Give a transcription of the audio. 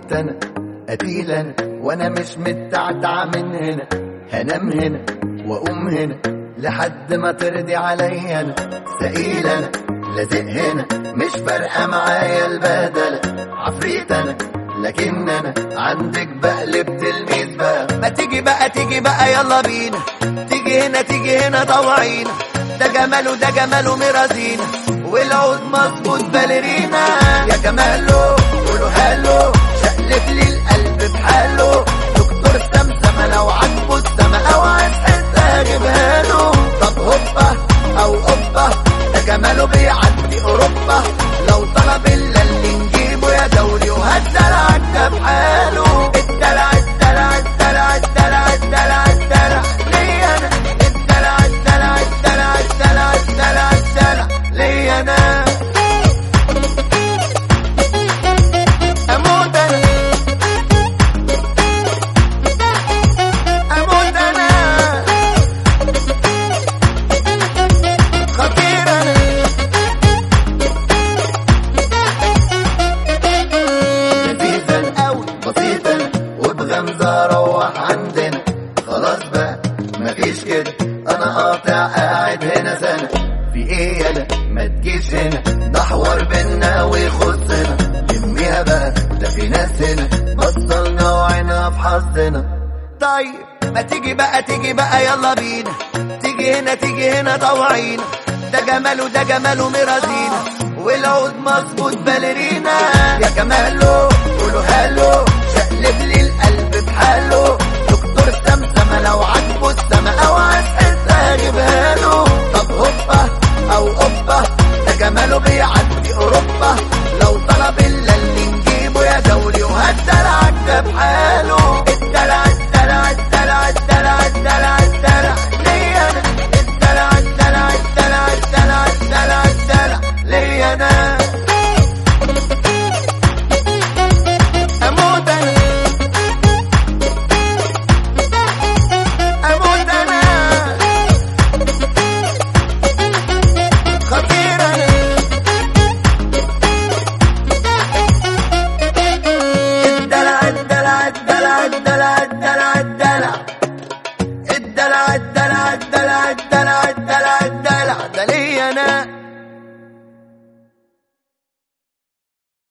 عفريت انا قتيل انا وانا مش متعتع من هنا هنام هنا واقوم هنا لحد ما ترضي عليا انا ثقيل انا لازق هنا مش فارقه معايا البهدله عفريت انا لكن انا عندك بقلب تلميذ بقى ما تيجي بقى تيجي بقى يلا بينا تيجي هنا تيجي هنا طوعينا ده جماله ده جماله مرازينا والعود مظبوط باليرينا يا جماله قولوا هالو شقلب لي القلب بحاله دكتور سمسمة لو عجبه السما او عايز حتة اجيبها له طب هوبا او اوبا ده جماله بيعدي اوروبا لو طلب الا اللي نجيبه يا دولي وهالدلع ده بحاله الدلع الدلع الدلع الدلع الدلع الدلع ليا انا الدلع الدلع الدلع الدلع الدلع الدلع ليا انا اموت انا اموت انا خطير انا لذيذة قوي بسيطة وبغمزة روح عندنا خلاص بقى مفيش كده انا قاطع قاعد هنا سنة في ايه يالا ما تجيش هنا ده حوار بينا ويخصنا لميها بقى ده في ناس هنا بصلنا وعينا في حظنا طيب ما تيجي بقى تيجي بقى يلا بينا تيجي هنا تيجي هنا طوعينا ده جماله ده جماله مرازينا والعود مظبوط باليرينا يا جماله قولوا هالو شقلب لي القلب